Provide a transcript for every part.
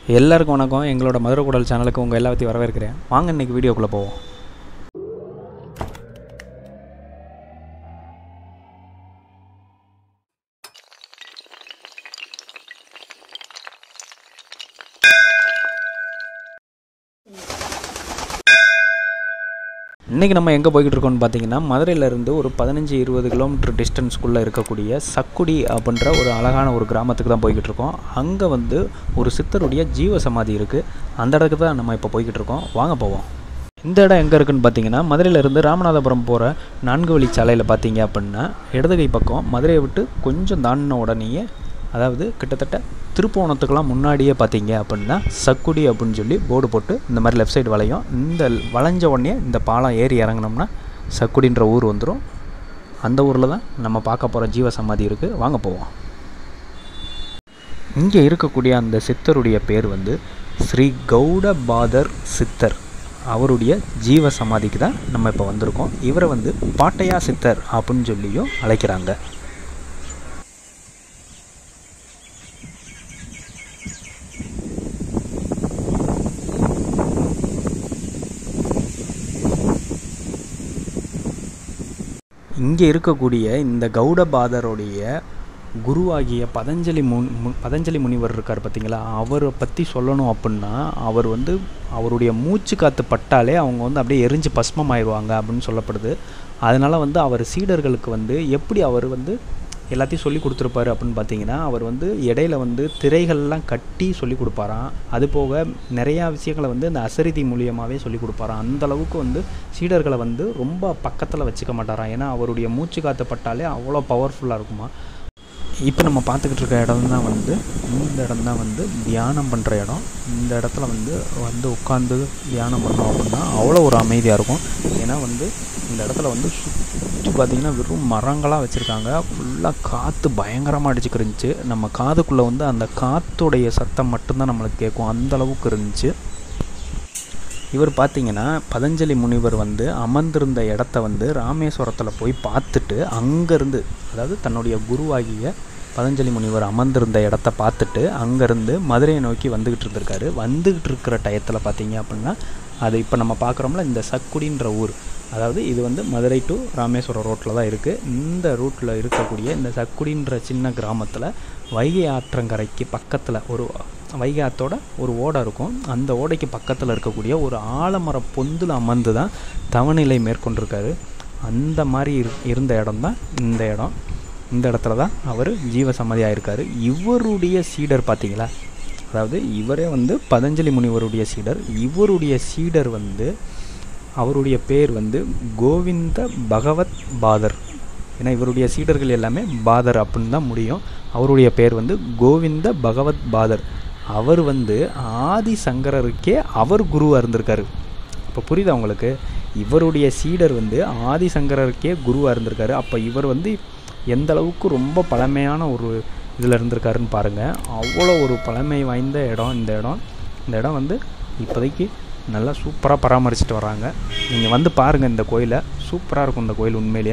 எல்லாருக்கும் வணக்கம் எங்களோட மதுரை குடல் சேனலுக்கு உங்கள் எல்லாத்தையும் வரவேற்கிறேன் வாங்க இன்னைக்கு வீடியோக்குள்ளே போவோம் இன்றைக்கி நம்ம எங்கே போய்கிட்டு இருக்கோம்னு பார்த்தீங்கன்னா மதுரையிலேருந்து ஒரு பதினஞ்சு இருபது கிலோமீட்டர் டிஸ்டன்ஸ்க்குள்ளே இருக்கக்கூடிய சக்குடி அப்படின்ற ஒரு அழகான ஒரு கிராமத்துக்கு தான் போய்கிட்டு இருக்கோம் அங்கே வந்து ஒரு சித்தருடைய ஜீவ சமாதி இருக்குது அந்த இடத்துக்கு தான் நம்ம இப்போ போய்கிட்டு இருக்கோம் வாங்க போவோம் இந்த இடம் எங்கே இருக்குன்னு பார்த்தீங்கன்னா மதுரையிலேருந்து ராமநாதபுரம் போகிற நான்கு வழி சாலையில் பார்த்தீங்க அப்படின்னா இடதுகை பக்கம் மதுரையை விட்டு கொஞ்சம் தாண்டின உடனேயே அதாவது கிட்டத்தட்ட திருப்போணத்துக்கெல்லாம் முன்னாடியே பார்த்தீங்க அப்படின்னா சக்குடி அப்படின்னு சொல்லி போர்டு போட்டு இந்த மாதிரி லெஃப்ட் சைடு வளையும் இந்த வளைஞ்ச உடனே இந்த பாலம் ஏறி இறங்கினோம்னா சக்குடின்ற ஊர் வந்துடும் அந்த ஊரில் தான் நம்ம பார்க்க போகிற ஜீவ சமாதி இருக்குது வாங்க போவோம் இங்கே இருக்கக்கூடிய அந்த சித்தருடைய பேர் வந்து ஸ்ரீ கௌடபாதர் சித்தர் அவருடைய ஜீவ சமாதிக்கு தான் நம்ம இப்போ வந்திருக்கோம் இவரை வந்து பாட்டையா சித்தர் அப்படின்னு சொல்லியும் அழைக்கிறாங்க இங்கே இருக்கக்கூடிய இந்த கௌடபாதருடைய குருவாகிய பதஞ்சலி முன் மு- பதஞ்சலி முனிவர் இருக்கார் பார்த்தீங்களா அவரை பற்றி சொல்லணும் அப்படின்னா அவர் வந்து அவருடைய மூச்சு காற்று பட்டாலே அவங்க வந்து அப்படியே எரிஞ்சு பஸ்மம் ஆயிடுவாங்க அப்படின்னு சொல்லப்படுது அதனால் வந்து அவர் சீடர்களுக்கு வந்து எப்படி அவர் வந்து எல்லாத்தையும் சொல்லி கொடுத்துருப்பாரு அப்படின்னு பார்த்தீங்கன்னா அவர் வந்து இடையில வந்து திரைகள்லாம் கட்டி சொல்லி கொடுப்பாராம் அது போக நிறையா விஷயங்களை வந்து இந்த அசரிதி மூலியமாகவே சொல்லி கொடுப்பாராம் அந்த அளவுக்கு வந்து சீடர்களை வந்து ரொம்ப பக்கத்தில் வச்சுக்க மாட்டாராம் ஏன்னா அவருடைய மூச்சு காற்று பட்டாலே அவ்வளோ பவர்ஃபுல்லாக இருக்குமா இப்போ நம்ம பார்த்துக்கிட்டு இருக்க இடம் தான் வந்து இந்த இடம் தான் வந்து தியானம் பண்ணுற இடம் இந்த இடத்துல வந்து வந்து உட்காந்து தியானம் பண்ணோம் அப்படின்னா அவ்வளோ ஒரு அமைதியாக இருக்கும் ஏன்னா வந்து இந்த இடத்துல வந்து சுற்றி பார்த்தீங்கன்னா வெறும் மரங்களாக வச்சுருக்காங்க ஃபுல்லாக காற்று பயங்கரமாக அடிச்சுக்கு இருந்துச்சு நம்ம காதுக்குள்ளே வந்து அந்த காற்றுடைய சத்தம் மட்டும்தான் நம்மளுக்கு கேட்கும் அந்த அளவுக்கு இருந்துச்சு இவர் பார்த்தீங்கன்னா பதஞ்சலி முனிவர் வந்து அமர்ந்திருந்த இடத்த வந்து ராமேஸ்வரத்தில் போய் பார்த்துட்டு அங்கேருந்து அதாவது தன்னுடைய குருவாகிய பதஞ்சலி முனிவர் அமர்ந்திருந்த இடத்த பார்த்துட்டு அங்கேருந்து மதுரையை நோக்கி வந்துக்கிட்டு இருந்திருக்காரு வந்துக்கிட்டு இருக்கிற டயத்தில் பார்த்தீங்க அப்படின்னா அது இப்போ நம்ம பார்க்குறோம்ல இந்த சக்குடின்ற ஊர் அதாவது இது வந்து மதுரை டு ராமேஸ்வரம் ரோட்டில் தான் இருக்குது இந்த ரூட்டில் இருக்கக்கூடிய இந்த சக்குடின்ற சின்ன கிராமத்தில் வைகை ஆற்றங்கரைக்கு பக்கத்தில் ஒரு வைகை ஆத்தோட ஒரு ஓடை இருக்கும் அந்த ஓடைக்கு பக்கத்தில் இருக்கக்கூடிய ஒரு ஆலமர பொந்தில் அமர்ந்து தான் தவநிலை மேற்கொண்டிருக்காரு அந்த மாதிரி இரு இருந்த இடம் தான் இந்த இடம் இந்த இடத்துல தான் அவர் ஜீவ சமாதி ஆயிருக்காரு இவருடைய சீடர் பார்த்தீங்களா அதாவது இவரே வந்து பதஞ்சலி முனிவருடைய சீடர் இவருடைய சீடர் வந்து அவருடைய பேர் வந்து கோவிந்த பகவத் பாதர் ஏன்னா இவருடைய சீடர்கள் எல்லாமே பாதர் அப்படின்னு தான் முடியும் அவருடைய பேர் வந்து கோவிந்த பகவத் பாதர் அவர் வந்து ஆதி சங்கரருக்கே அவர் குருவாக இருந்திருக்காரு இப்போ புரியுதா உங்களுக்கு இவருடைய சீடர் வந்து ஆதிசங்கரருக்கே குருவாக இருந்திருக்காரு அப்போ இவர் வந்து எந்த அளவுக்கு ரொம்ப பழமையான ஒரு இதில் இருந்திருக்காருன்னு பாருங்கள் அவ்வளோ ஒரு பழமை வாய்ந்த இடம் இந்த இடம் இந்த இடம் வந்து இப்போதைக்கு நல்லா சூப்பராக பராமரிச்சுட்டு வராங்க நீங்கள் வந்து பாருங்கள் இந்த கோயிலை சூப்பராக இருக்கும் இந்த கோயில் உண்மையிலேயே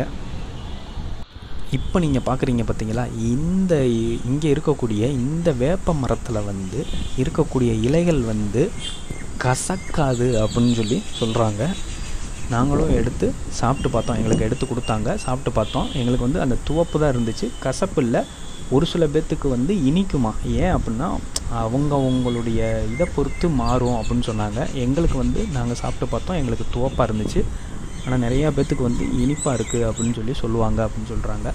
இப்போ நீங்கள் பார்க்குறீங்க பார்த்தீங்களா இந்த இங்கே இருக்கக்கூடிய இந்த வேப்ப மரத்தில் வந்து இருக்கக்கூடிய இலைகள் வந்து கசக்காது அப்படின்னு சொல்லி சொல்கிறாங்க நாங்களும் எடுத்து சாப்பிட்டு பார்த்தோம் எங்களுக்கு எடுத்து கொடுத்தாங்க சாப்பிட்டு பார்த்தோம் எங்களுக்கு வந்து அந்த துவப்பு தான் இருந்துச்சு கசப்பு இல்லை ஒரு சில பேர்த்துக்கு வந்து இனிக்குமா ஏன் அப்படின்னா அவங்க அவங்களுடைய இதை பொறுத்து மாறும் அப்படின்னு சொன்னாங்க எங்களுக்கு வந்து நாங்கள் சாப்பிட்டு பார்த்தோம் எங்களுக்கு துவப்பாக இருந்துச்சு ஆனால் நிறையா பேர்த்துக்கு வந்து இனிப்பாக இருக்குது அப்படின்னு சொல்லி சொல்லுவாங்க அப்படின்னு சொல்கிறாங்க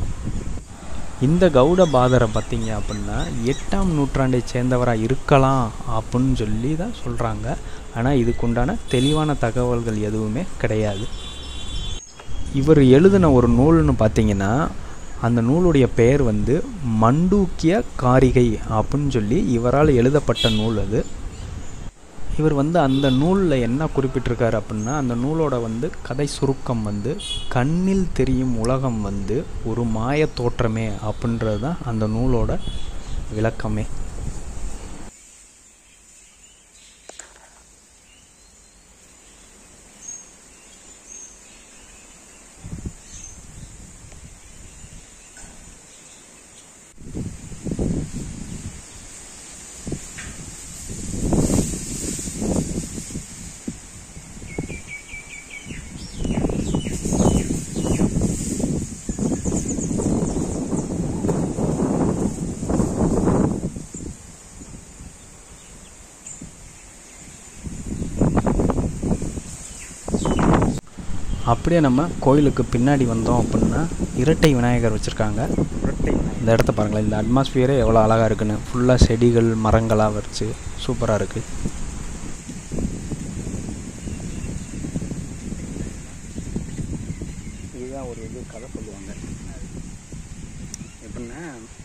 இந்த கௌடபாதரை பார்த்தீங்க அப்படின்னா எட்டாம் நூற்றாண்டை சேர்ந்தவராக இருக்கலாம் அப்படின்னு சொல்லி தான் சொல்கிறாங்க ஆனால் இதுக்குண்டான தெளிவான தகவல்கள் எதுவுமே கிடையாது இவர் எழுதின ஒரு நூல்னு பார்த்தீங்கன்னா அந்த நூலுடைய பெயர் வந்து மண்டூக்கிய காரிகை அப்படின்னு சொல்லி இவரால் எழுதப்பட்ட நூல் அது இவர் வந்து அந்த நூலில் என்ன குறிப்பிட்டிருக்காரு அப்படின்னா அந்த நூலோட வந்து கதை சுருக்கம் வந்து கண்ணில் தெரியும் உலகம் வந்து ஒரு மாய தோற்றமே அப்படின்றது தான் அந்த நூலோட விளக்கமே அப்படியே நம்ம கோயிலுக்கு பின்னாடி வந்தோம் அப்படின்னா இரட்டை விநாயகர் வச்சுருக்காங்க இந்த இடத்த பாருங்களேன் இந்த அட்மாஸ்பியரே எவ்வளோ அழகாக இருக்குன்னு ஃபுல்லாக செடிகள் மரங்களாக வச்சு சூப்பராக இருக்குது இதுதான் ஒரு இது கதை சொல்லுவாங்க எப்படின்னா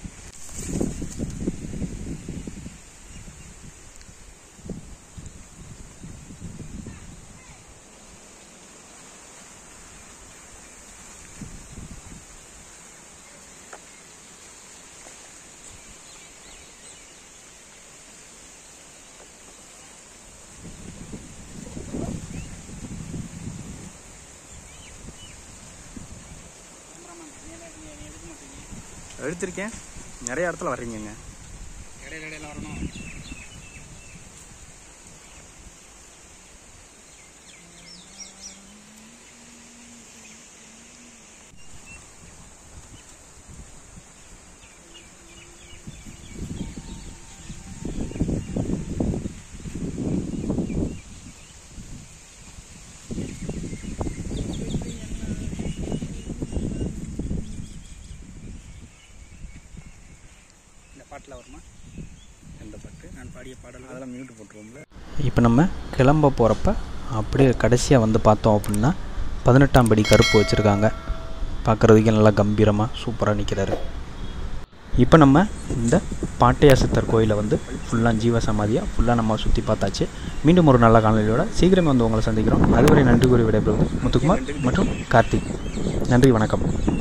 எடுத்திருக்கேன் நிறைய இடத்துல வர்றீங்கங்க இடையில இடையில வரணும் இந்த பாட்டில் வருமா எந்த பாட்டு நான் பாடிய பாடல் அதெல்லாம் மியூட் போட்டுருவோம்ல இப்போ நம்ம கிளம்ப போகிறப்ப அப்படியே கடைசியாக வந்து பார்த்தோம் அப்படின்னா பதினெட்டாம் படி கருப்பு வச்சுருக்காங்க பார்க்குறதுக்கே நல்லா கம்பீரமாக சூப்பராக நிற்கிறாரு இப்போ நம்ம இந்த பாட்டையா சித்தர் கோயிலை வந்து ஃபுல்லாக ஜீவ சமாதியாக ஃபுல்லாக நம்ம சுற்றி பார்த்தாச்சு மீண்டும் ஒரு நல்ல காணொலியோட சீக்கிரமே வந்து உங்களை சந்திக்கிறோம் அதுவரை நன்றி கூறி விடைபெறுவது முத்துக்குமார் மற்றும் கார்த்திக் நன்றி வணக்கம்